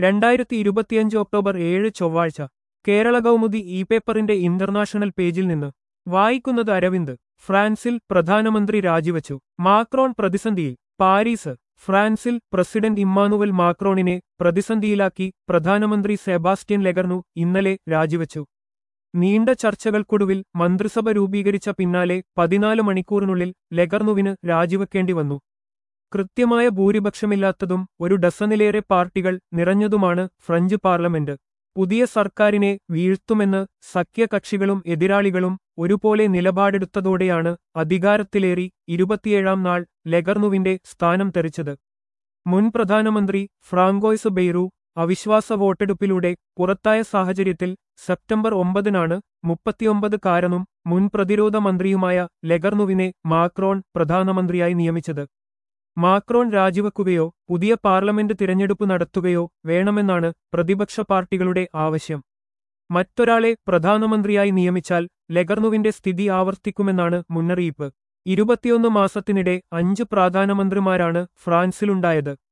രണ്ടായിരത്തി ഇരുപത്തിയഞ്ച് ഒക്ടോബർ ഏഴ് ചൊവ്വാഴ്ച കേരള കൗമുദി ഇ പേപ്പറിന്റെ ഇന്റർനാഷണൽ പേജിൽ നിന്ന് വായിക്കുന്നത് അരവിന്ദ് ഫ്രാൻസിൽ പ്രധാനമന്ത്രി രാജിവച്ചു മാക്രോൺ പ്രതിസന്ധിയിൽ പാരീസ് ഫ്രാൻസിൽ പ്രസിഡന്റ് ഇമ്മാനുവൽ മാക്രോണിനെ പ്രതിസന്ധിയിലാക്കി പ്രധാനമന്ത്രി സെബാസ്റ്റ്യൻ ലെഗർനു ഇന്നലെ രാജിവച്ചു നീണ്ട ചർച്ചകൾക്കൊടുവിൽ മന്ത്രിസഭ രൂപീകരിച്ച പിന്നാലെ പതിനാല് മണിക്കൂറിനുള്ളിൽ ലെഗർനുവിന് രാജിവെക്കേണ്ടി വന്നു കൃത്യമായ ഭൂരിപക്ഷമില്ലാത്തതും ഒരു ഡസനിലേറെ പാർട്ടികൾ നിറഞ്ഞതുമാണ് ഫ്രഞ്ച് പാർലമെന്റ് പുതിയ സർക്കാരിനെ വീഴ്ത്തുമെന്ന് സഖ്യകക്ഷികളും എതിരാളികളും ഒരുപോലെ നിലപാടെടുത്തതോടെയാണ് അധികാരത്തിലേറി ഇരുപത്തിയേഴാം നാൾ ലെഗർനുവിന്റെ സ്ഥാനം തെറിച്ചത് മുൻ പ്രധാനമന്ത്രി ഫ്രാങ്കോയ്സ് ബെയ്റു അവിശ്വാസ വോട്ടെടുപ്പിലൂടെ പുറത്തായ സാഹചര്യത്തിൽ സെപ്റ്റംബർ ഒമ്പതിനാണ് മുപ്പത്തിയൊമ്പത് കാരനും മുൻ പ്രതിരോധ മന്ത്രിയുമായ ലെഗർനുവിനെ മാക്രോൺ പ്രധാനമന്ത്രിയായി നിയമിച്ചത് മാക്രോൺ രാജിവെക്കുകയോ പുതിയ പാർലമെന്റ് തിരഞ്ഞെടുപ്പ് നടത്തുകയോ വേണമെന്നാണ് പ്രതിപക്ഷ പാർട്ടികളുടെ ആവശ്യം മറ്റൊരാളെ പ്രധാനമന്ത്രിയായി നിയമിച്ചാൽ ലെഗർനുവിന്റെ സ്ഥിതി ആവർത്തിക്കുമെന്നാണ് മുന്നറിയിപ്പ് ഇരുപത്തിയൊന്ന് മാസത്തിനിടെ അഞ്ച് പ്രധാനമന്ത്രിമാരാണ് ഫ്രാൻസിലുണ്ടായത്